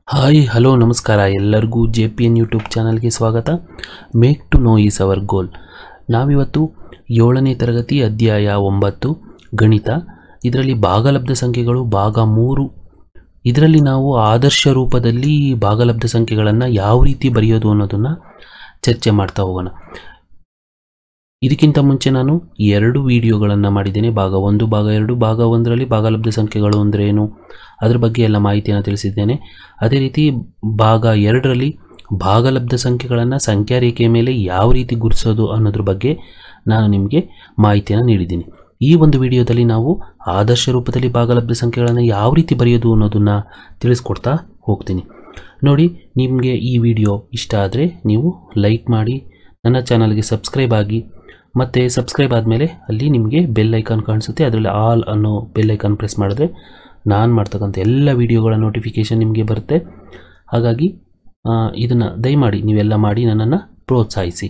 Hi hello ನಮಸ್ಕಾರ ಎಲ್ಲರಿಗೂ J P N YouTube ಚಾನಲ್ಗೆ ಸ್ವಾಗತ make to know is our goal ನಾವಿವತ್ತು ಏಳನೇ ತರಗತಿ ಅಧ್ಯಾಯ ಒಂಬತ್ತು ಗಣಿತ ಇದರಲ್ಲಿ ಭಾಗಲಬ್ಧ ಸಂಖ್ಯೆಗಳು ಭಾಗ ಮೂರು ಇದರಲ್ಲಿ ನಾವು ಆದರ್ಶ ರೂಪದಲ್ಲಿ ಭಾಗಲಬ್ಧ ಸಂಖ್ಯೆಗಳನ್ನು ಯಾವ ರೀತಿ ಬರೆಯೋದು ಅನ್ನೋದನ್ನು ಚರ್ಚೆ ಮಾಡ್ತಾ ಹೋಗೋಣ ಇದಕ್ಕಿಂತ ಮುಂಚೆ ನಾನು ಎರಡು ವಿಡಿಯೋಗಳನ್ನು ಮಾಡಿದ್ದೇನೆ ಭಾಗ ಒಂದು ಭಾಗ ಎರಡು ಭಾಗ ಒಂದರಲ್ಲಿ ಭಾಗಲಬ್ಧ ಸಂಖ್ಯೆಗಳು ಅಂದರೆ ಏನು ಅದ್ರ ಬಗ್ಗೆ ಎಲ್ಲ ಮಾಹಿತಿಯನ್ನು ತಿಳಿಸಿದ್ದೇನೆ ಅದೇ ರೀತಿ ಭಾಗ ಎರಡರಲ್ಲಿ ಭಾಗಲಬ್ಧ ಸಂಖ್ಯೆಗಳನ್ನು ಸಂಖ್ಯಾ ರೇಖೆಯ ಮೇಲೆ ಯಾವ ರೀತಿ ಗುರುತಿಸೋದು ಅನ್ನೋದ್ರ ಬಗ್ಗೆ ನಾನು ನಿಮಗೆ ಮಾಹಿತಿಯನ್ನು ನೀಡಿದ್ದೀನಿ ಈ ಒಂದು ವಿಡಿಯೋದಲ್ಲಿ ನಾವು ಆದರ್ಶ ರೂಪದಲ್ಲಿ ಭಾಗಲಬ್ಧ ಸಂಖ್ಯೆಗಳನ್ನು ಯಾವ ರೀತಿ ಬರೆಯೋದು ಅನ್ನೋದನ್ನು ತಿಳಿಸ್ಕೊಡ್ತಾ ಹೋಗ್ತೀನಿ ನೋಡಿ ನಿಮಗೆ ಈ ವಿಡಿಯೋ ಇಷ್ಟ ಆದರೆ ನೀವು ಲೈಕ್ ಮಾಡಿ ನನ್ನ ಚಾನಲ್ಗೆ ಸಬ್ಸ್ಕ್ರೈಬ್ ಆಗಿ ಮತ್ತು ಸಬ್ಸ್ಕ್ರೈಬ್ ಆದಮೇಲೆ ಅಲ್ಲಿ ನಿಮಗೆ ಬೆಲ್ ಐಕಾನ್ ಕಾಣಿಸುತ್ತೆ ಅದರಲ್ಲಿ ಆಲ್ ಅನ್ನೋ ಬೆಲ್ ಐಕಾನ್ ಪ್ರೆಸ್ ಮಾಡಿದ್ರೆ ನಾನು ಮಾಡ್ತಕ್ಕಂಥ ಎಲ್ಲ ವಿಡಿಯೋಗಳ ನೋಟಿಫಿಕೇಷನ್ ನಿಮಗೆ ಬರುತ್ತೆ ಹಾಗಾಗಿ ಇದನ್ನು ದಯಮಾಡಿ ನೀವೆಲ್ಲ ಮಾಡಿ ನನ್ನನ್ನು ಪ್ರೋತ್ಸಾಹಿಸಿ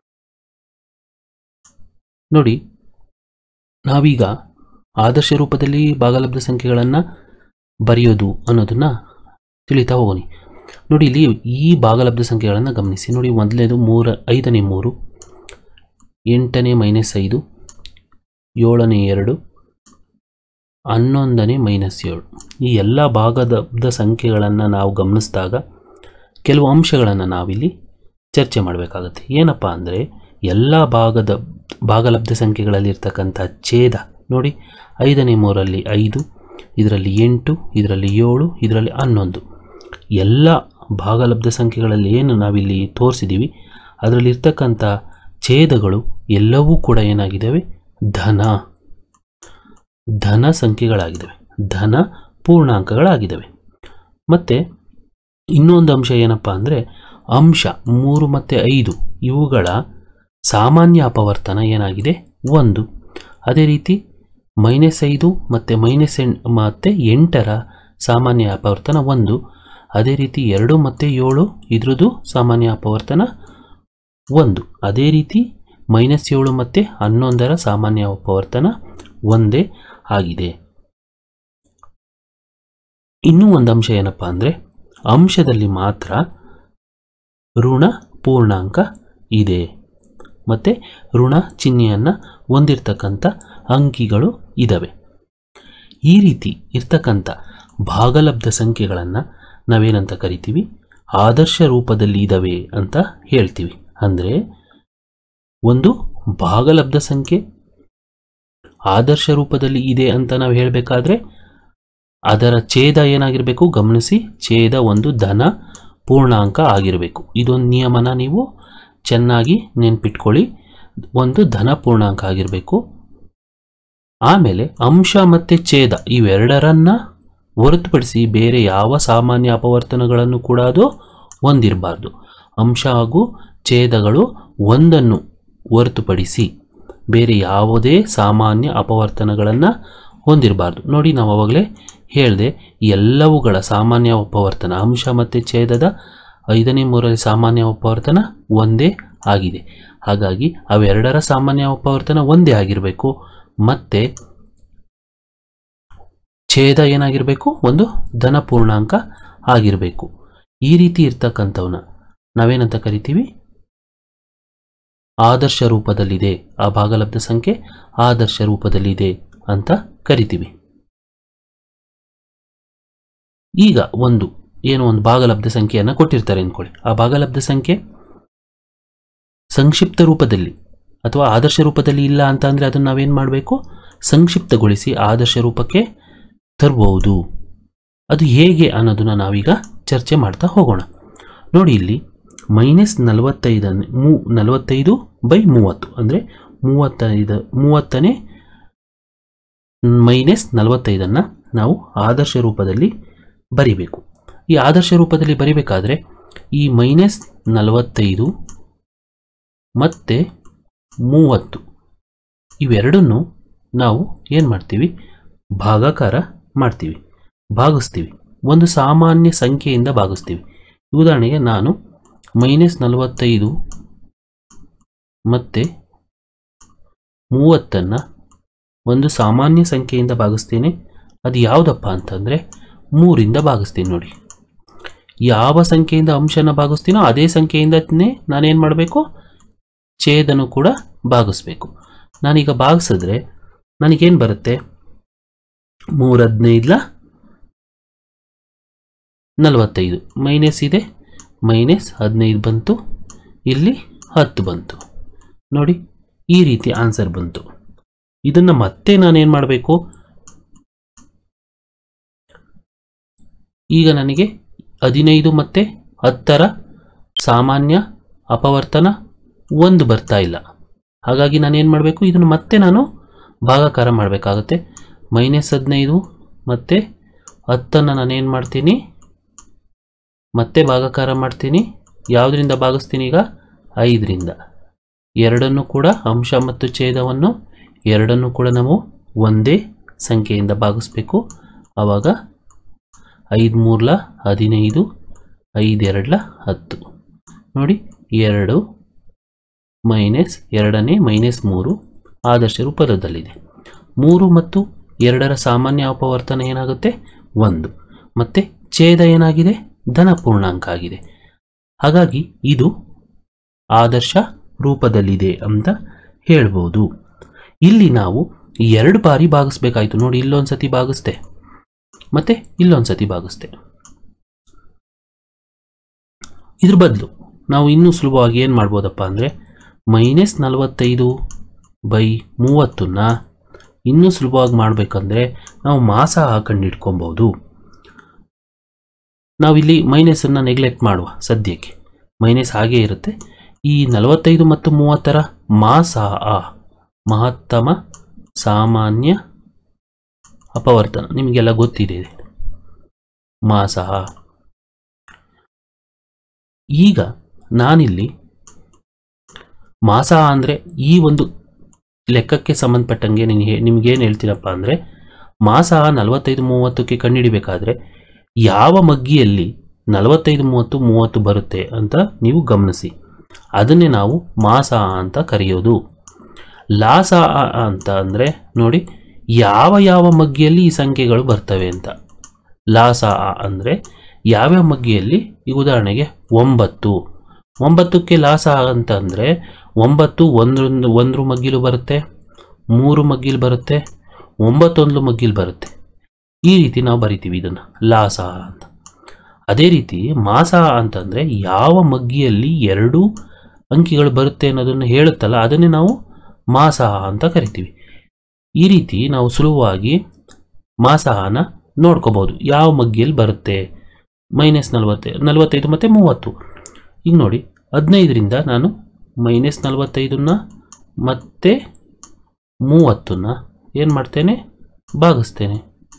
ನೋಡಿ ನಾವೀಗ ಆದರ್ಶ ರೂಪದಲ್ಲಿ ಭಾಗಲಬ್ಧ ಸಂಖ್ಯೆಗಳನ್ನು ಬರೆಯೋದು ಅನ್ನೋದನ್ನು ತಿಳಿತಾ ಹೋಗೋಣ ನೋಡಿ ಇಲ್ಲಿ ಈ ಭಾಗಲಬ್ಧ ಸಂಖ್ಯೆಗಳನ್ನು ಗಮನಿಸಿ ನೋಡಿ ಮೊದಲನೇದು ಮೂರ ಐದನೇ ಮೂರು ಎಂಟನೇ ಮೈನಸ್ ಐದು ಏಳನೇ ಎರಡು ಹನ್ನೊಂದನೇ ಮೈನಸ್ ಏಳು ಈ ಎಲ್ಲ ಭಾಗದ ಸಂಖ್ಯೆಗಳನ್ನು ನಾವು ಗಮನಿಸಿದಾಗ ಕೆಲವು ಅಂಶಗಳನ್ನು ನಾವಿಲ್ಲಿ ಚರ್ಚೆ ಮಾಡಬೇಕಾಗತ್ತೆ ಏನಪ್ಪ ಅಂದರೆ ಎಲ್ಲ ಭಾಗದ ಭಾಗಲಬ್ಧ ಸಂಖ್ಯೆಗಳಲ್ಲಿರ್ತಕ್ಕಂಥ ಛೇದ ನೋಡಿ ಐದನೇ ಮೂರಲ್ಲಿ ಐದು ಇದರಲ್ಲಿ ಎಂಟು ಇದರಲ್ಲಿ ಏಳು ಇದರಲ್ಲಿ ಹನ್ನೊಂದು ಎಲ್ಲ ಭಾಗಲಬ್ಧ ಸಂಖ್ಯೆಗಳಲ್ಲಿ ಏನು ನಾವಿಲ್ಲಿ ತೋರಿಸಿದ್ದೀವಿ ಅದರಲ್ಲಿರ್ತಕ್ಕಂಥ ಛೇದಗಳು ಎಲ್ಲವೂ ಕೂಡ ಏನಾಗಿದ್ದಾವೆ ಧನ ಧನ ಸಂಖ್ಯೆಗಳಾಗಿದ್ದಾವೆ ಧನ ಪೂರ್ಣಾಂಕಗಳಾಗಿದ್ದಾವೆ ಮತ್ತು ಇನ್ನೊಂದು ಅಂಶ ಏನಪ್ಪ ಅಂದರೆ ಅಂಶ ಮೂರು ಮತ್ತು ಐದು ಇವುಗಳ ಸಾಮಾನ್ಯ ಅಪವರ್ತನ ಏನಾಗಿದೆ ಒಂದು ಅದೇ ರೀತಿ ಮೈನಸ್ ಐದು ಮತ್ತು ಮೈನಸ್ ಎಂ ಮತ್ತು ಎಂಟರ ಸಾಮಾನ್ಯ ಅಪವರ್ತನ ಒಂದು ಅದೇ ರೀತಿ ಎರಡು ಮತ್ತು ಏಳು ಇದ್ರದ್ದು ಸಾಮಾನ್ಯ ಅಪವರ್ತನ ಒಂದು ಅದೇ ರೀತಿ ಮೈನಸ್ ಏಳು ಮತ್ತು ಹನ್ನೊಂದರ ಸಾಮಾನ್ಯ ಅಪವರ್ತನ ಒಂದೇ ಆಗಿದೆ ಇನ್ನೂ ಒಂದು ಅಂಶ ಏನಪ್ಪ ಅಂದರೆ ಅಂಶದಲ್ಲಿ ಮಾತ್ರ ಋಣ ಪೂರ್ಣಾಂಕ ಇದೆ ಮತ್ತು ಋಣ ಚಿಹ್ನೆಯನ್ನು ಹೊಂದಿರತಕ್ಕಂಥ ಅಂಕಿಗಳು ಇದ್ದಾವೆ ಈ ರೀತಿ ಇರ್ತಕ್ಕಂಥ ಭಾಗಲಬ್ಧ ಸಂಖ್ಯೆಗಳನ್ನು ನಾವೇನಂತ ಕರಿತೀವಿ ಆದರ್ಶ ರೂಪದಲ್ಲಿ ಇದ್ದಾವೆ ಅಂತ ಹೇಳ್ತೀವಿ ಅಂದರೆ ಒಂದು ಭಾಗಲಬ್ಧ ಸಂಖ್ಯೆ ಆದರ್ಶ ರೂಪದಲ್ಲಿ ಇದೆ ಅಂತ ನಾವು ಹೇಳಬೇಕಾದ್ರೆ ಅದರ ಛೇದ ಏನಾಗಿರಬೇಕು ಗಮನಿಸಿ ಛೇದ ಒಂದು ಧನ ಪೂರ್ಣಾಂಕ ಆಗಿರಬೇಕು ಇದೊಂದು ನಿಯಮನ ನೀವು ಚೆನ್ನಾಗಿ ನೆನ್ಪಿಟ್ಕೊಳ್ಳಿ ಒಂದು ಧನ ಪೂರ್ಣಾಂಕ ಆಗಿರಬೇಕು ಆಮೇಲೆ ಅಂಶ ಮತ್ತು ಛೇದ ಇವೆರಡರನ್ನ ಹೊರತುಪಡಿಸಿ ಬೇರೆ ಯಾವ ಸಾಮಾನ್ಯ ಅಪವರ್ತನಗಳನ್ನು ಕೂಡ ಅದು ಹೊಂದಿರಬಾರ್ದು ಅಂಶ ಹಾಗೂ ಛೇದಗಳು ಒಂದನ್ನು ಹೊರತುಪಡಿಸಿ ಬೇರೆ ಯಾವುದೇ ಸಾಮಾನ್ಯ ಅಪವರ್ತನಗಳನ್ನು ಹೊಂದಿರಬಾರ್ದು ನೋಡಿ ನಾವು ಅವಾಗಲೇ ಹೇಳಿದೆ ಎಲ್ಲವುಗಳ ಸಾಮಾನ್ಯ ಅಪವರ್ತನ ಅಂಶ ಮತ್ತು ಛೇದದ ಐದನೇ ಮೂರನೇ ಸಾಮಾನ್ಯ ಅಪವರ್ತನ ಒಂದೇ ಆಗಿದೆ ಹಾಗಾಗಿ ಅವೆರಡರ ಸಾಮಾನ್ಯ ಅಪವರ್ತನ ಒಂದೇ ಆಗಿರಬೇಕು ಮತ್ತು ಛೇದ ಏನಾಗಿರಬೇಕು ಒಂದು ಧನ ಪೂರ್ಣಾಂಕ ಆಗಿರಬೇಕು ಈ ರೀತಿ ಇರ್ತಕ್ಕಂಥವನ್ನ ನಾವೇನಂತ ಕರಿತೀವಿ ಆದರ್ಶ ರೂಪದಲ್ಲಿದೆ ಆ ಭಾಗಲಬ್ಧ ಸಂಖ್ಯೆ ಆದರ್ಶ ರೂಪದಲ್ಲಿದೆ ಅಂತ ಕರಿತೀವಿ ಈಗ ಒಂದು ಏನೋ ಒಂದು ಭಾಗಲಬ್ಧ ಸಂಖ್ಯೆಯನ್ನು ಕೊಟ್ಟಿರ್ತಾರೆ ಅಂದ್ಕೊಳ್ಳಿ ಆ ಭಾಗಲಬ್ಧ ಸಂಖ್ಯೆ ಸಂಕ್ಷಿಪ್ತ ರೂಪದಲ್ಲಿ ಅಥವಾ ಆದರ್ಶ ರೂಪದಲ್ಲಿ ಇಲ್ಲ ಅಂತ ಅಂದರೆ ಅದನ್ನು ನಾವೇನು ಮಾಡಬೇಕು ಸಂಕ್ಷಿಪ್ತಗೊಳಿಸಿ ಆದರ್ಶ ರೂಪಕ್ಕೆ ತರಬಹುದು ಅದು ಹೇಗೆ ಅನ್ನೋದನ್ನು ನಾವೀಗ ಚರ್ಚೆ ಮಾಡ್ತಾ ಹೋಗೋಣ ನೋಡಿ ಇಲ್ಲಿ ಮೈನಸ್ ನಲವತ್ತೈದನೇ ಮೂ ನಲವತ್ತೈದು ಬೈ ಮೂವತ್ತು ಅಂದರೆ ಮೂವತ್ತೈದು ಮೂವತ್ತನೇ ಮೈನಸ್ ನಲವತ್ತೈದನ್ನು ನಾವು ಆದರ್ಶ ರೂಪದಲ್ಲಿ ಬರಿಬೇಕು ಈ ಆದರ್ಶ ರೂಪದಲ್ಲಿ ಬರಿಬೇಕಾದ್ರೆ ಈ ಮೈನಸ್ ನಲವತ್ತೈದು ಮತ್ತು ಮೂವತ್ತು ಇವೆರಡನ್ನು ನಾವು ಏನು ಮಾಡ್ತೀವಿ ಭಾಗಾಕಾರ ಮಾಡ್ತೀವಿ ಭಾಗಿಸ್ತೀವಿ ಒಂದು ಸಾಮಾನ್ಯ ಸಂಖ್ಯೆಯಿಂದ ಭಾಗಿಸ್ತೀವಿ ಉದಾಹರಣೆಗೆ ನಾನು ಮೈನಸ್ ನಲವತ್ತೈದು ಮತ್ತು ಮೂವತ್ತನ್ನು ಒಂದು ಸಾಮಾನ್ಯ ಸಂಖ್ಯೆಯಿಂದ ಭಾಗಿಸ್ತೇನೆ ಅದು ಯಾವುದಪ್ಪ ಅಂತಂದರೆ ಮೂರಿಂದ ಭಾಗಿಸ್ತೀನಿ ನೋಡಿ ಯಾವ ಸಂಖ್ಯೆಯಿಂದ ಅಂಶನ ಭಾಗಿಸ್ತೀನೋ ಅದೇ ಸಂಖ್ಯೆಯಿಂದನೇ ನಾನೇನು ಮಾಡಬೇಕು ಛೇದನು ಕೂಡ ಭಾಗಿಸ್ಬೇಕು ನಾನೀಗ ಭಾಗಿಸಿದ್ರೆ ನನಗೇನು ಬರುತ್ತೆ ಮೂರು ಹದಿನೈದಲ ನಲವತ್ತೈದು ಮೈನಸ್ ಇದೆ ಮೈನಸ್ ಹದಿನೈದು ಬಂತು ಇಲ್ಲಿ ಹತ್ತು ಬಂತು ನೋಡಿ ಈ ರೀತಿ ಆನ್ಸರ್ ಬಂತು ಇದನ್ನು ಮತ್ತೆ ನಾನೇನು ಮಾಡಬೇಕು ಈಗ ನನಗೆ ಹದಿನೈದು ಮತ್ತು ಹತ್ತರ ಸಾಮಾನ್ಯ ಅಪವರ್ತನ ಒಂದು ಬರ್ತಾ ಇಲ್ಲ ಹಾಗಾಗಿ ನಾನೇನು ಮಾಡಬೇಕು ಇದನ್ನು ಮತ್ತೆ ನಾನು ಭಾಗಾಕಾರ ಮಾಡಬೇಕಾಗತ್ತೆ ಮೈನಸ್ ಹದಿನೈದು ಮತ್ತು ಹತ್ತನ್ನು ನಾನೇನು ಮಾಡ್ತೀನಿ ಮತ್ತೆ ಭಾಗಾಕಾರ ಮಾಡ್ತೀನಿ ಯಾವುದರಿಂದ ಭಾಗಿಸ್ತೀನಿ ಈಗ ಐದರಿಂದ ಎರಡನ್ನು ಕೂಡ ಅಂಶ ಮತ್ತು ಛೇದವನ್ನು ಎರಡನ್ನು ಕೂಡ ನಾವು ಒಂದೇ ಸಂಖ್ಯೆಯಿಂದ ಭಾಗಿಸ್ಬೇಕು ಆವಾಗ ಐದು ಮೂರ್ಲ ಹದಿನೈದು ಐದು ಎರಡ್ಲ ಹತ್ತು ನೋಡಿ ಎರಡು ಮೈನಸ್ ಎರಡನೇ ಮೈನಸ್ ಮೂರು ಆದರ್ಶ ರೂಪದಲ್ಲಿದೆ ಮೂರು ಮತ್ತು ಎರಡರ ಸಾಮಾನ್ಯ ಅಪವರ್ತನ ಏನಾಗುತ್ತೆ ಒಂದು ಮತ್ತು ಛೇದ ಏನಾಗಿದೆ ಧನ ಪೂರ್ಣಾಂಕ ಆಗಿದೆ ಹಾಗಾಗಿ ಇದು ಆದರ್ಶ ರೂಪದಲ್ಲಿದೆ ಅಂತ ಹೇಳ್ಬೋದು ಇಲ್ಲಿ ನಾವು ಎರಡು ಬಾರಿ ಭಾಗಿಸ್ಬೇಕಾಯ್ತು ನೋಡಿ ಇಲ್ಲೊಂದು ಸತಿ ಭಾಗಿಸ್ದೆ ಮತ್ತೆ ಇಲ್ಲೊಂದು ಸತಿ ಭಾಗಿಸ್ದೆ ಇದ್ರ ಬದಲು ನಾವು ಇನ್ನೂ ಸುಲಭವಾಗಿ ಏನು ಮಾಡ್ಬೋದಪ್ಪ ಅಂದರೆ ಮೈನಸ್ ನಲವತ್ತೈದು ಬೈ ಮೂವತ್ತನ್ನ ಇನ್ನೂ ಸುಲಭವಾಗಿ ಮಾಡಬೇಕಂದ್ರೆ ನಾವು ಮಾಸ ಹಾಕೊಂಡು ಇಟ್ಕೊಬೋದು ನಾವಿಲ್ಲಿ ಮೈನಸನ್ನು ನೆಗ್ಲೆಕ್ಟ್ ಮಾಡುವ ಸದ್ಯಕ್ಕೆ ಮೈನಸ್ ಹಾಗೇ ಇರುತ್ತೆ ಈ ನಲವತ್ತೈದು ಮತ್ತು ಮೂವತ್ತರ ಮಾಸ ಆ ಮಹತ್ತಮ ಸಾಮಾನ್ಯ ಅಪವರ್ತನ ನಿಮಗೆಲ್ಲ ಗೊತ್ತಿದೆ ಇದು. ಮಾಸ ಈಗ ನಾನಿಲ್ಲಿ ಮಾಸ ಅಂದರೆ ಈ ಒಂದು ಲೆಕ್ಕಕ್ಕೆ ಸಂಬಂಧಪಟ್ಟಂಗೆ ನಿನಗೆ ನಿಮ್ಗೇನು ಹೇಳ್ತೀನಪ್ಪ ಅಂದರೆ ಮಾಸ ನಲವತ್ತೈದು ಮೂವತ್ತಕ್ಕೆ ಕಂಡುಹಿಡಿಬೇಕಾದ್ರೆ ಯಾವ ಮಗ್ಗಿಯಲ್ಲಿ ನಲವತ್ತೈದು ಮೂವತ್ತು ಮೂವತ್ತು ಬರುತ್ತೆ ಅಂತ ನೀವು ಗಮನಿಸಿ ಅದನ್ನೇ ನಾವು ಮಾಸ ಅಂತ ಕರೆಯೋದು ಲಾಸ ಅಂತ ಅಂದರೆ ನೋಡಿ ಯಾವ ಯಾವ ಮಗ್ಗಿಯಲ್ಲಿ ಈ ಸಂಖ್ಯೆಗಳು ಬರ್ತವೆ ಅಂತ ಲಾಸ ಅಂದರೆ ಯಾವ್ಯಾವ ಮಗ್ಗಿಯಲ್ಲಿ ಈ ಉದಾಹರಣೆಗೆ ಒಂಬತ್ತು ಒಂಬತ್ತಕ್ಕೆ ಲಾಸ ಅಂತ ಅಂದರೆ ಒಂಬತ್ತು ಒಂದೊಂದು ಒಂದ್ರ ಮಗ್ಗಿಲು ಬರುತ್ತೆ ಮೂರು ಮಗ್ಗಿಲು ಬರುತ್ತೆ ಒಂಬತ್ತೊಂದು ಮಗ್ಗಿಲು ಬರುತ್ತೆ ಈ ರೀತಿ ನಾವು ಬರಿತೀವಿ ಇದನ್ನು ಲಾಸ ಅಂತ ಅದೇ ರೀತಿ ಮಾಸ ಅಂತಂದರೆ ಯಾವ ಮಗ್ಗಿಯಲ್ಲಿ ಎರಡು ಅಂಕಿಗಳು ಬರುತ್ತೆ ಅನ್ನೋದನ್ನು ಹೇಳುತ್ತಲ್ಲ ಅದನ್ನೇ ನಾವು ಮಾಸ ಅಂತ ಕರಿತೀವಿ ಈ ರೀತಿ ನಾವು ಸುಲಭವಾಗಿ ಮಾಸಹನ ನೋಡ್ಕೋಬಹುದು ಯಾವ ಮಗ್ಗಿಯಲ್ಲಿ ಬರುತ್ತೆ ಮೈನಸ್ ನಲವತ್ತೈ ನಲವತ್ತೈದು ಮತ್ತು ಮೂವತ್ತು ಈಗ ನೋಡಿ ಹದಿನೈದರಿಂದ ನಾನು ಮೈನಸ್ ನಲವತ್ತೈದನ್ನ ಮತ್ತೆ ಮೂವತ್ತನ್ನ ಏನು ಮಾಡ್ತೇನೆ ಭಾಗಿಸ್ತೇನೆ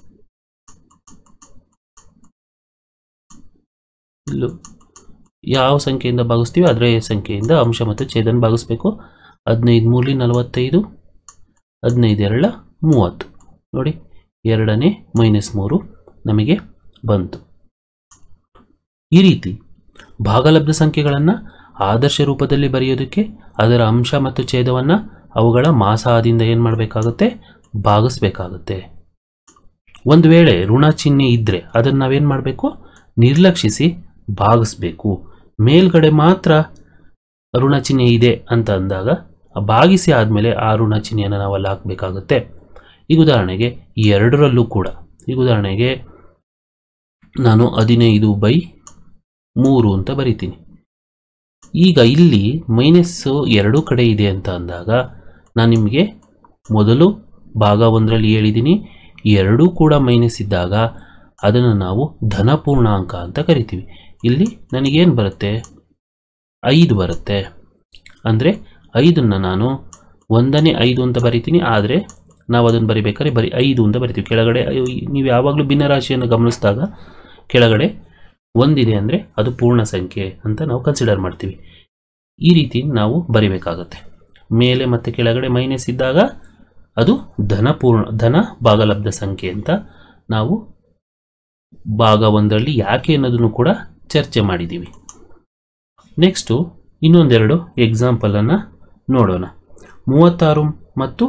ಇಲ್ಲೂ ಯಾವ ಸಂಖ್ಯೆಯಿಂದ ಭಾಗಿಸ್ತೀವಿ ಅದರ ಸಂಖ್ಯೆಯಿಂದ ಅಂಶ ಮತ್ತು ಛೇದನ ಭಾಗಿಸ್ಬೇಕು ಹದಿನೈದು ಮೂರಲಿ ನಲವತ್ತೈದು ಹದಿನೈದು ಎರಡ ಮೂವತ್ತು ನೋಡಿ ಎರಡನೇ ಮೈನಸ್ ಮೂರು ನಮಗೆ ಬಂತು ಈ ರೀತಿ ಭಾಗಲಬ್ಧ ಸಂಖ್ಯೆಗಳನ್ನು ಆದರ್ಶ ರೂಪದಲ್ಲಿ ಬರೆಯೋದಕ್ಕೆ ಅದರ ಅಂಶ ಮತ್ತು ಛೇದವನ್ನು ಅವುಗಳ ಮಾಸಾದಿಂದ ಏನು ಮಾಡಬೇಕಾಗುತ್ತೆ ಭಾಗಿಸ್ಬೇಕಾಗುತ್ತೆ ಒಂದು ವೇಳೆ ಋಣ ಚಿಹ್ನೆ ಇದ್ದರೆ ಅದನ್ನು ನಾವೇನು ಮಾಡಬೇಕು ನಿರ್ಲಕ್ಷಿಸಿ ಭಾಗಿಸ್ಬೇಕು ಮೇಲ್ಗಡೆ ಮಾತ್ರ ಋಣ ಚಿಹ್ನೆ ಇದೆ ಅಂತ ಅಂದಾಗ ಆ ಭಾಗಿಸಿ ಆದಮೇಲೆ ಆ ಋಣ ಚಿಹ್ನೆಯನ್ನು ನಾವು ಅಲ್ಲಿ ಹಾಕಬೇಕಾಗುತ್ತೆ ಈಗ ಉದಾಹರಣೆಗೆ ಈ ಎರಡರಲ್ಲೂ ಕೂಡ ಈಗ ಉದಾಹರಣೆಗೆ ನಾನು ಹದಿನೈದು ಬೈ ಮೂರು ಅಂತ ಬರಿತೀನಿ ಈಗ ಇಲ್ಲಿ ಮೈನಸ್ಸು ಎರಡೂ ಕಡೆ ಇದೆ ಅಂತ ಅಂದಾಗ ನಾನು ನಿಮಗೆ ಮೊದಲು ಭಾಗ ಒಂದರಲ್ಲಿ ಹೇಳಿದ್ದೀನಿ ಎರಡೂ ಕೂಡ ಮೈನಸ್ ಇದ್ದಾಗ ಅದನ್ನು ನಾವು ಧನಪೂರ್ಣಾಂಕ ಅಂತ ಕರಿತೀವಿ ಇಲ್ಲಿ ನನಗೇನು ಬರುತ್ತೆ ಐದು ಬರುತ್ತೆ ಅಂದರೆ ಐದನ್ನು ನಾನು ಒಂದನೇ ಐದು ಅಂತ ಬರಿತೀನಿ ಆದರೆ ನಾವು ಅದನ್ನು ಬರಿಬೇಕಾದ್ರೆ ಬರೀ ಐದು ಅಂತ ಬರಿತೀವಿ ಕೆಳಗಡೆ ಐ- ನೀವು ಯಾವಾಗಲೂ ಭಿನ್ನರಾಶಿಯನ್ನು ಗಮನಿಸಿದಾಗ ಕೆಳಗಡೆ ಒಂದಿದೆ ಅಂದರೆ ಅದು ಪೂರ್ಣ ಸಂಖ್ಯೆ ಅಂತ ನಾವು ಕನ್ಸಿಡರ್ ಮಾಡ್ತೀವಿ ಈ ರೀತಿ ನಾವು ಬರಿಬೇಕಾಗತ್ತೆ ಮೇಲೆ ಮತ್ತು ಕೆಳಗಡೆ ಮೈನಸ್ ಇದ್ದಾಗ ಅದು ಧನ ಪೂರ್ಣ ಧನ ಭಾಗಲಬ್ಧ ಸಂಖ್ಯೆ ಅಂತ ನಾವು ಭಾಗ ಒಂದರಲ್ಲಿ ಯಾಕೆ ಅನ್ನೋದನ್ನು ಕೂಡ ಚರ್ಚೆ ಮಾಡಿದ್ದೀವಿ ನೆಕ್ಸ್ಟು ಇನ್ನೊಂದೆರಡು ಎಕ್ಸಾಂಪಲನ್ನು ನೋಡೋಣ ಮೂವತ್ತಾರು ಮತ್ತು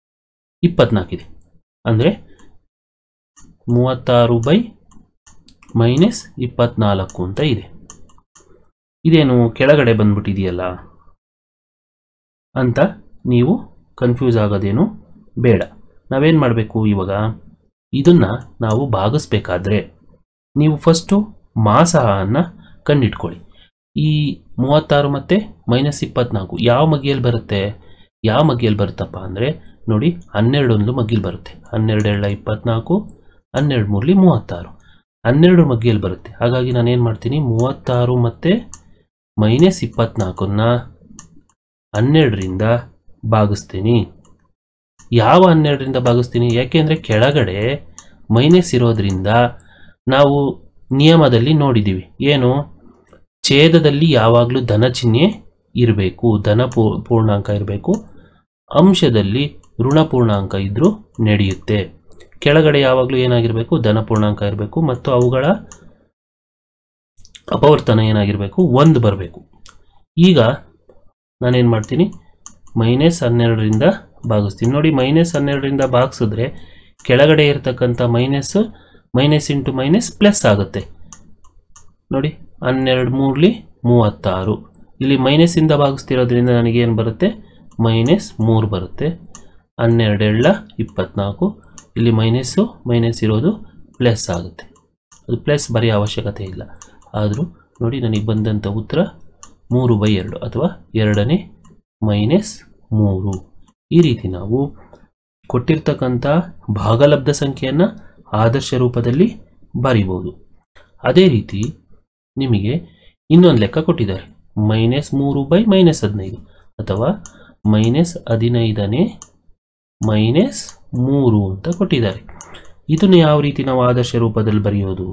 ಇಪ್ಪತ್ನಾಲ್ಕಿದೆ ಅಂದರೆ ಮೂವತ್ತಾರು ಬೈ ಮೈನಸ್ ಇಪ್ಪತ್ನಾಲ್ಕು ಅಂತ ಇದೆ ಇದೇನು ಕೆಳಗಡೆ ಬಂದ್ಬಿಟ್ಟಿದೆಯಲ್ಲ ಅಂತ ನೀವು ಕನ್ಫ್ಯೂಸ್ ಆಗೋದೇನು ಬೇಡ ನಾವೇನು ಮಾಡಬೇಕು ಇವಾಗ ಇದನ್ನು ನಾವು ಭಾಗಿಸ್ಬೇಕಾದ್ರೆ ನೀವು ಫಸ್ಟು ಮಾಸವನ್ನು ಕಂಡಿಟ್ಕೊಳ್ಳಿ ಈ ಮೂವತ್ತಾರು ಮತ್ತು ಮೈನಸ್ ಇಪ್ಪತ್ನಾಲ್ಕು ಯಾವ ಮಗ್ಗಿಯಲ್ಲಿ ಬರುತ್ತೆ ಯಾವ ಮಗ್ಗಿಯಲ್ಲಿ ಬರುತ್ತಪ್ಪ ಅಂದರೆ ನೋಡಿ ಹನ್ನೆರಡೊಂದು ಮಗ್ಗಿಲಿ ಬರುತ್ತೆ ಹನ್ನೆರಡು ಎಳ್ಳ ಇಪ್ಪತ್ನಾಲ್ಕು ಹನ್ನೆರಡು ಮೂರಲಿ ಮೂವತ್ತಾರು ಹನ್ನೆರಡು ಮಗ್ಗಿಯಲ್ಲಿ ಬರುತ್ತೆ ಹಾಗಾಗಿ ನಾನೇನು ಮಾಡ್ತೀನಿ ಮೂವತ್ತಾರು ಮತ್ತು ಮೈನಸ್ ಇಪ್ಪತ್ನಾಲ್ಕನ್ನ ಹನ್ನೆರಡರಿಂದ ಭಾಗಿಸ್ತೀನಿ ಯಾವ ಹನ್ನೆರಡರಿಂದ ಭಾಗಿಸ್ತೀನಿ ಯಾಕೆಂದರೆ ಕೆಳಗಡೆ ಮೈನಸ್ ಇರೋದ್ರಿಂದ ನಾವು ನಿಯಮದಲ್ಲಿ ನೋಡಿದ್ದೀವಿ ಏನು ಛೇದದಲ್ಲಿ ಯಾವಾಗಲೂ ಧನ ಚಿಹ್ನೆ ಇರಬೇಕು ಧನ ಪೂ ಪೂರ್ಣಾಂಕ ಇರಬೇಕು ಅಂಶದಲ್ಲಿ ಋಣ ಪೂರ್ಣಾಂಕ ಇದ್ರೂ ನಡೆಯುತ್ತೆ ಕೆಳಗಡೆ ಯಾವಾಗಲೂ ಏನಾಗಿರಬೇಕು ಧನ ಪೂರ್ಣಾಂಕ ಇರಬೇಕು ಮತ್ತು ಅವುಗಳ ಅಪವರ್ತನ ಏನಾಗಿರಬೇಕು ಒಂದು ಬರಬೇಕು ಈಗ ನಾನೇನು ಮಾಡ್ತೀನಿ ಮೈನಸ್ ಹನ್ನೆರಡರಿಂದ ಭಾಗಿಸ್ತೀನಿ ನೋಡಿ ಮೈನಸ್ ಹನ್ನೆರಡರಿಂದ ಭಾಗಿಸಿದ್ರೆ ಕೆಳಗಡೆ ಇರತಕ್ಕಂಥ minus minus into minus plus ಆಗುತ್ತೆ ನೋಡಿ ಹನ್ನೆರಡು ಮೂರಲಿ ಮೂವತ್ತಾರು ಇಲ್ಲಿ ಮೈನಸ್ಸಿಂದ ಭಾಗಿಸ್ತಿರೋದ್ರಿಂದ ನನಗೇನು ಬರುತ್ತೆ ಮೈನಸ್ ಮೂರು ಬರುತ್ತೆ ಹನ್ನೆರಡು ಎಳ್ಳ ಇಪ್ಪತ್ನಾಲ್ಕು ಇಲ್ಲಿ ಮೈನಸ್ಸು ಮೈನಸ್ ಇರೋದು ಪ್ಲಸ್ ಆಗುತ್ತೆ ಅದು ಪ್ಲಸ್ ಬರೆಯೋ ಅವಶ್ಯಕತೆ ಇಲ್ಲ ಆದರೂ ನೋಡಿ ನನಗೆ ಬಂದಂಥ ಉತ್ತರ ಮೂರು ಬೈ ಎರಡು ಅಥವಾ ಎರಡನೇ ಮೈನಸ್ ಮೂರು ಈ ರೀತಿ ನಾವು ಕೊಟ್ಟಿರ್ತಕ್ಕಂಥ ಭಾಗಲಬ್ಧ ಸಂಖ್ಯೆಯನ್ನು ಆದರ್ಶ ರೂಪದಲ್ಲಿ ಬರಿಬೋದು ಅದೇ ರೀತಿ ನಿಮಗೆ ಇನ್ನೊಂದು ಲೆಕ್ಕ ಕೊಟ್ಟಿದ್ದಾರೆ ಮೈನಸ್ ಮೂರು ಬೈ ಮೈನಸ್ ಹದಿನೈದು ಅಥವಾ ಮೈನಸ್ ಹದಿನೈದನೇ ಮೈನಸ್ ಮೂರು ಅಂತ ಕೊಟ್ಟಿದ್ದಾರೆ ಇದನ್ನು ಯಾವ ರೀತಿ ನಾವು ಆದರ್ಶ ರೂಪದಲ್ಲಿ ಬರೆಯೋದು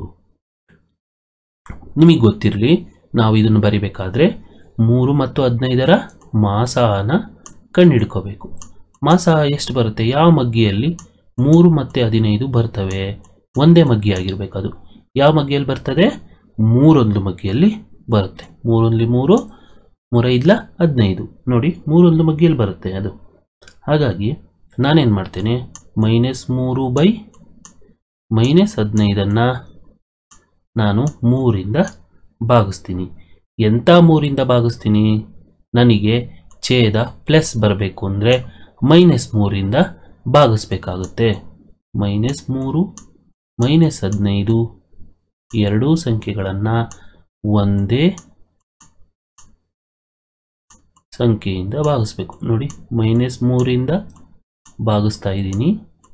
ನಿಮಗೆ ಗೊತ್ತಿರಲಿ ನಾವು ಇದನ್ನು ಬರಿಬೇಕಾದ್ರೆ ಮೂರು ಮತ್ತು ಹದಿನೈದರ ಮಾಸನ ಕಂಡುಹಿಡ್ಕೋಬೇಕು ಮಾಸ ಎಷ್ಟು ಬರುತ್ತೆ ಯಾವ ಮಗ್ಗಿಯಲ್ಲಿ ಮೂರು ಮತ್ತು ಹದಿನೈದು ಬರ್ತವೆ ಒಂದೇ ಮಗ್ಗಿ ಆಗಿರ್ಬೇಕು ಅದು ಯಾವ ಮಗ್ಗಿಯಲ್ಲಿ ಬರ್ತದೆ ಮೂರೊಂದು ಮಗ್ಗಿಯಲ್ಲಿ ಬರುತ್ತೆ ಮೂರೊಂದ್ಲಿ ಮೂರು ಮೂರೈದ್ಲ ಹದಿನೈದು ನೋಡಿ ಮೂರೊಂದು ಮಗ್ಗಿಯಲ್ಲಿ ಬರುತ್ತೆ ಅದು ಹಾಗಾಗಿ ನಾನೇನು ಮಾಡ್ತೇನೆ ಮೈನಸ್ ಮೂರು ಬೈ ಮೈನಸ್ ಹದಿನೈದನ್ನು ನಾನು ಮೂರಿಂದ ಭಾಗಿಸ್ತೀನಿ ಎಂಥ ಮೂರಿಂದ ಭಾಗಿಸ್ತೀನಿ ನನಗೆ ಛೇದ ಪ್ಲಸ್ ಬರಬೇಕು ಅಂದರೆ ಮೈನಸ್ ಮೂರಿಂದ ಭಾಗಿಸ್ಬೇಕಾಗುತ್ತೆ ಮೈನಸ್ ಮೂರು ಮೈನಸ್ ಹದಿನೈದು ಎರಡೂ ಸಂಖ್ಯೆಗಳನ್ನು ಒಂದೇ ಸಂಖ್ಯೆಯಿಂದ ಭಾಗಿಸ್ಬೇಕು ನೋಡಿ ಮೈನಸ್ ಮೂರಿಂದ ಭಾಗಿಸ್ತಾ ಇದ್ದೀನಿ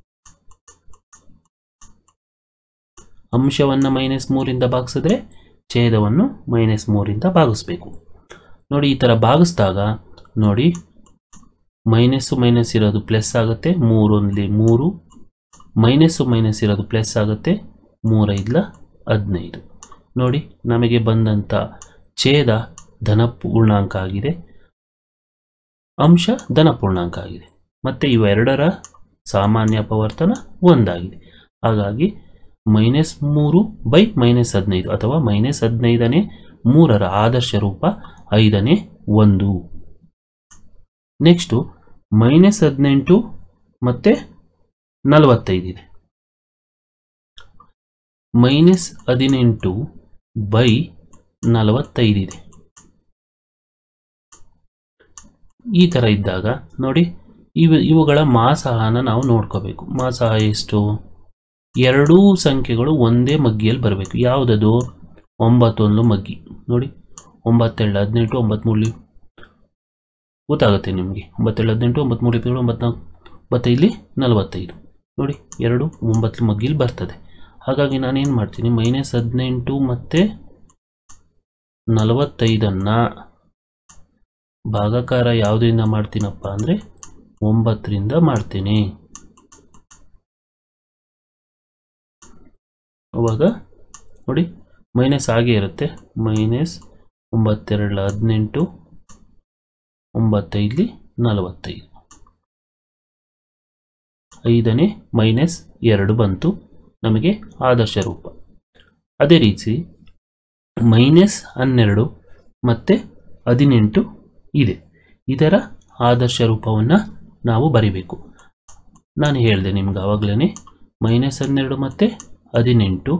ಅಂಶವನ್ನು ಮೈನಸ್ ಮೂರಿಂದ ಭಾಗಿಸಿದ್ರೆ ಛೇದವನ್ನು ಮೈನಸ್ ಮೂರಿಂದ ಭಾಗಿಸ್ಬೇಕು ನೋಡಿ ಈ ಥರ ಭಾಗಿಸಿದಾಗ ನೋಡಿ ಮೈನಸ್ಸು ಮೈನಸ್ ಇರೋದು ಪ್ಲಸ್ ಆಗುತ್ತೆ ಮೂರೊಂದ್ಲಿ ಮೂರು ಮೈನಸ್ಸು ಮೈನಸ್ ಇರೋದು ಪ್ಲಸ್ ಆಗುತ್ತೆ ಮೂರೈದ್ಲ ಹದಿನೈದು ನೋಡಿ ನಮಗೆ ಬಂದಂಥ ಛೇದ ಧನ ಪೂರ್ಣಾಂಕ ಆಗಿದೆ ಅಂಶ ಧನ ಪೂರ್ಣಾಂಕ ಆಗಿದೆ ಮತ್ತು ಇವೆರಡರ ಸಾಮಾನ್ಯ ಅಪವರ್ತನ ಒಂದಾಗಿದೆ ಹಾಗಾಗಿ ಮೈನಸ್ ಮೂರು ಬೈ ಮೈನಸ್ ಹದಿನೈದು ಅಥವಾ ಮೈನಸ್ ಹದಿನೈದನೇ ಮೂರರ ಆದರ್ಶ ರೂಪ ಐದನೇ ಒಂದು ನೆಕ್ಸ್ಟು ಮೈನಸ್ ಹದಿನೆಂಟು ಮತ್ತು ನಲವತ್ತೈದಿದೆ ಮೈನಸ್ ಹದಿನೆಂಟು ಬೈ ನಲವತ್ತೈದಿದೆ ಈ ಥರ ಇದ್ದಾಗ ನೋಡಿ ಇವು ಇವುಗಳ ಮಾಸಹನ ನಾವು ನೋಡ್ಕೋಬೇಕು ಮಾಸಹ ಎಷ್ಟು ಎರಡೂ ಸಂಖ್ಯೆಗಳು ಒಂದೇ ಮಗ್ಗಿಯಲ್ಲಿ ಬರಬೇಕು ಯಾವುದದು ಒಂಬತ್ತೊಂದು ಮಗ್ಗಿ ನೋಡಿ ಒಂಬತ್ತೆರಡು ಹದಿನೆಂಟು ಒಂಬತ್ತ್ಮೂರಲಿ ಗೊತ್ತಾಗುತ್ತೆ ನಿಮಗೆ ಒಂಬತ್ತೆರಡು ಹದಿನೆಂಟು ಒಂಬತ್ತ್ಮೂರು ಇಪ್ಪತ್ತೇಳು ಒಂಬತ್ನಾಲ್ಕು ಒಂಬತ್ತೈದಲಿ ನಲವತ್ತೈದು ನೋಡಿ ಎರಡು ಒಂಬತ್ತು ಮಗ್ಗಿಲಿ ಬರ್ತದೆ ಹಾಗಾಗಿ ನಾನೇನು ಮಾಡ್ತೀನಿ ಮೈನಸ್ ಹದಿನೆಂಟು ಮತ್ತು ನಲವತ್ತೈದನ್ನು ಭಾಗಾಕಾರ ಯಾವುದರಿಂದ ಮಾಡ್ತೀನಪ್ಪ ಅಂದರೆ ಒಂಬತ್ತರಿಂದ ಮಾಡ್ತೀನಿ ಅವಾಗ ನೋಡಿ ಮೈನಸ್ ಆಗೇ ಇರುತ್ತೆ ಮೈನಸ್ ಒಂಬತ್ತೆರಡು ಹದಿನೆಂಟು ಒಂಬತ್ತೈದಲಿ ನಲವತ್ತೈದು ಐದನೇ ಮೈನಸ್ ಎರಡು ಬಂತು ನಮಗೆ ಆದರ್ಶ ರೂಪ ಅದೇ ರೀತಿ ಮೈನಸ್ ಹನ್ನೆರಡು ಮತ್ತು ಹದಿನೆಂಟು ಇದೆ ಇದರ ಆದರ್ಶ ರೂಪವನ್ನು ನಾವು ಬರಿಬೇಕು ನಾನು ಹೇಳಿದೆ ನಿಮ್ಗೆ ಆವಾಗಲೇ ಮೈನಸ್ ಹನ್ನೆರಡು ಮತ್ತು ಹದಿನೆಂಟು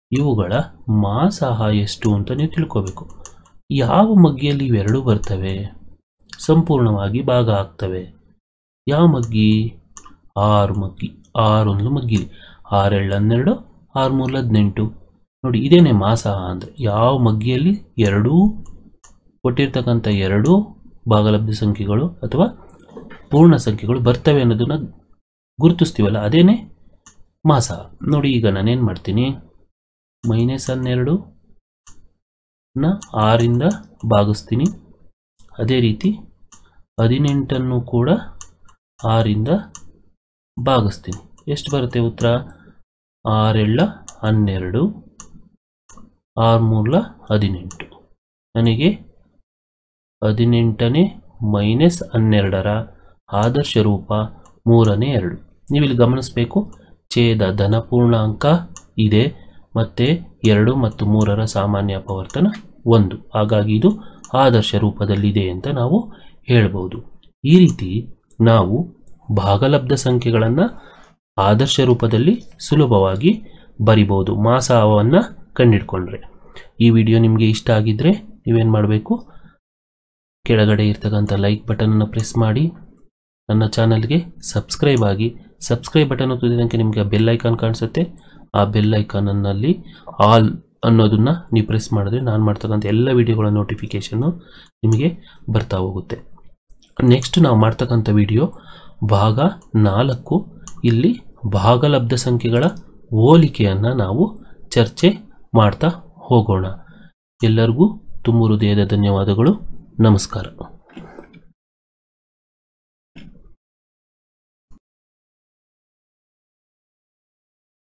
ಇವುಗಳ ಮಾಸಾಹ ಎಷ್ಟು ಅಂತ ನೀವು ತಿಳ್ಕೋಬೇಕು ಯಾವ ಮಗ್ಗಿಯಲ್ಲಿ ಇವೆರಡೂ ಬರ್ತವೆ ಸಂಪೂರ್ಣವಾಗಿ ಭಾಗ ಆಗ್ತವೆ ಯಾವ ಮಗ್ಗಿ ಆರು ಮಗ್ಗಿ ಆರೊಂದು ಮಗ್ಗಿ ಆರೆಳ್ಳು ಹನ್ನೆರಡು ಆರು ಮೂರು ಹದಿನೆಂಟು ನೋಡಿ ಇದೇನೆ ಮಾಸಾಹ ಅಂದರೆ ಯಾವ ಮಗ್ಗಿಯಲ್ಲಿ ಎರಡೂ ಕೊಟ್ಟಿರ್ತಕ್ಕಂಥ ಎರಡೂ ಭಾಗಲಬ್ಧ ಸಂಖ್ಯೆಗಳು ಅಥವಾ ಪೂರ್ಣ ಸಂಖ್ಯೆಗಳು ಬರ್ತವೆ ಅನ್ನೋದನ್ನ ಗುರುತಿಸ್ತೀವಲ್ಲ ಅದೇನೆ ಮಾಸ ನೋಡಿ ಈಗ ನಾನೇನು ಮಾಡ್ತೀನಿ ಮೈನಸ್ ಹನ್ನೆರಡು ನ ಆರಿಂದ ಭಾಗಿಸ್ತೀನಿ ಅದೇ ರೀತಿ ಹದಿನೆಂಟನ್ನು ಕೂಡ ಆರಿಂದ ಭಾಗಿಸ್ತೀನಿ ಎಷ್ಟು ಬರುತ್ತೆ ಉತ್ತರ ಆರೆಳ್ಳ ಹನ್ನೆರಡು ಆರು ಮೂರ್ಲ ಹದಿನೆಂಟು ನನಗೆ ಹದಿನೆಂಟನೇ ಮೈನಸ್ ಹನ್ನೆರಡರ ಆದರ್ಶ ರೂಪ ಮೂರನೇ ಎರಡು ನೀವಿಲ್ಲಿ ಗಮನಿಸಬೇಕು ಛೇದ ಧನಪೂರ್ಣಾಂಕ ಇದೆ ಮತ್ತು ಎರಡು ಮತ್ತು ಮೂರರ ಸಾಮಾನ್ಯ ಅಪವರ್ತನ ಒಂದು ಹಾಗಾಗಿ ಇದು ಆದರ್ಶ ರೂಪದಲ್ಲಿದೆ ಅಂತ ನಾವು ಹೇಳ್ಬೋದು ಈ ರೀತಿ ನಾವು ಭಾಗಲಬ್ಧ ಸಂಖ್ಯೆಗಳನ್ನು ಆದರ್ಶ ರೂಪದಲ್ಲಿ ಸುಲಭವಾಗಿ ಬರಿಬೋದು ಮಾಸಾವನ್ನು ಕಂಡಿಡ್ಕೊಂಡ್ರೆ ಈ ವಿಡಿಯೋ ನಿಮಗೆ ಇಷ್ಟ ಆಗಿದ್ದರೆ ನೀವೇನು ಮಾಡಬೇಕು ಕೆಳಗಡೆ ಇರ್ತಕ್ಕಂಥ ಲೈಕ್ ಬಟನನ್ನು ಪ್ರೆಸ್ ಮಾಡಿ ನನ್ನ ಚಾನಲ್ಗೆ ಸಬ್ಸ್ಕ್ರೈಬ್ ಆಗಿ ಸಬ್ಸ್ಕ್ರೈಬ್ ಬಟನ್ ಒತ್ತಿದಂಗೆ ನಿಮಗೆ ಬೆಲ್ ಐಕಾನ್ ಕಾಣಿಸುತ್ತೆ ಆ ಬೆಲ್ ಐಕಾನಲ್ಲಿ ಆಲ್ ಅನ್ನೋದನ್ನ ನೀವು ಪ್ರೆಸ್ ಮಾಡಿದ್ರೆ ನಾನು ಮಾಡ್ತಕ್ಕಂಥ ಎಲ್ಲ ವಿಡಿಯೋಗಳ ನೋಟಿಫಿಕೇಷನ್ನು ನಿಮಗೆ ಬರ್ತಾ ಹೋಗುತ್ತೆ ನೆಕ್ಸ್ಟ್ ನಾವು ಮಾಡ್ತಕ್ಕಂಥ ವಿಡಿಯೋ ಭಾಗ ನಾಲ್ಕು ಇಲ್ಲಿ ಭಾಗಲಬ್ಧ ಸಂಖ್ಯೆಗಳ ಹೋಲಿಕೆಯನ್ನು ನಾವು ಚರ್ಚೆ ಮಾಡ್ತಾ ಹೋಗೋಣ ಎಲ್ಲರಿಗೂ ತುಂಬ ಹೃದಯದ ಧನ್ಯವಾದಗಳು ನಮಸ್ಕಾರ